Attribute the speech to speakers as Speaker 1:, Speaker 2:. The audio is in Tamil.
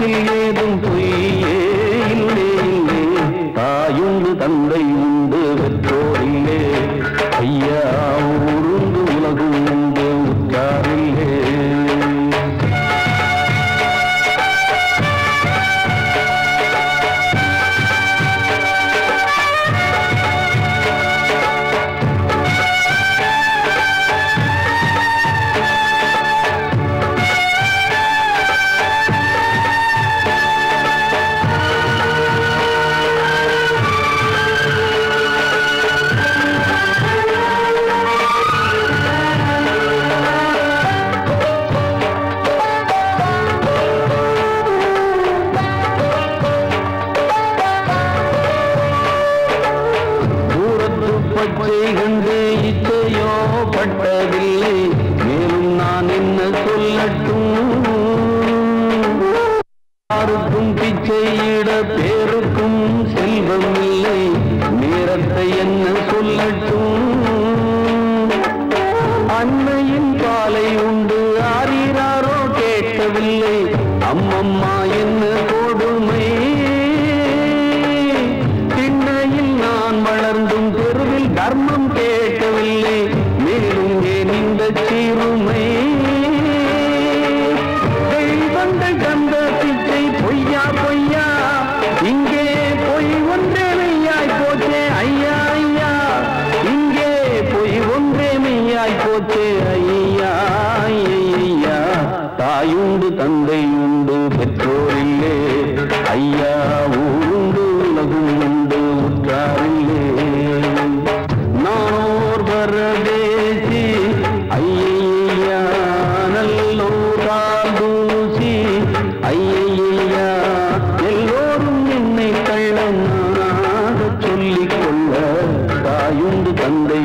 Speaker 1: வாக்கில் ஏதும் பொய்யே இல்லே இல்லே தாயுண்டு தந்தை உண்டு பெற்றோரில்லே ஐயா ஊருந்து உலகும் உண்டு உற்றாரில்லே தூரத்து பச்சை கண்டு இச்சையோ பட்டதில்லை மேலும் நான் என்ன சொல்லட்டும் யாருக்கும் பிச்சையிட பேருக்கும் செல்வம் இல்லை நேரத்தை என்ன சொல்லட்டும் அன்னையின் பாலை உண்டு ஆறீராரோ கேட்கவில்லை அம்மம்மா என்ன கொடுமை திண்ணையில் நான் வளர்ந்தும் தெருவில் தர்மம் கேட்கவில்லை மேலும் ஏன் இந்த சீருமை தெய்வங்கள் தந்த பிச்சை பொய்யா பொய்யா இங்கே பொய் ஒன்றே மெய்யாய் போச்சே ஐயா ஐயா இங்கே பொய் ஒன்றே மெய்யாய் போச்சே ஐயா ஐயா தாயுண்டு தந்தை உண்டு பெற்றோரில்லே ஐயா ஊருண்டு உலகும் உண்டு உற்றாரில்லே நானோர் பரதேசி ஐயா நல்லோரால் தூசி ஐயா எல்லோரும் என்னை கள்ளனாக சொல்லிக் கொள்ள தாயுண்டு தந்தை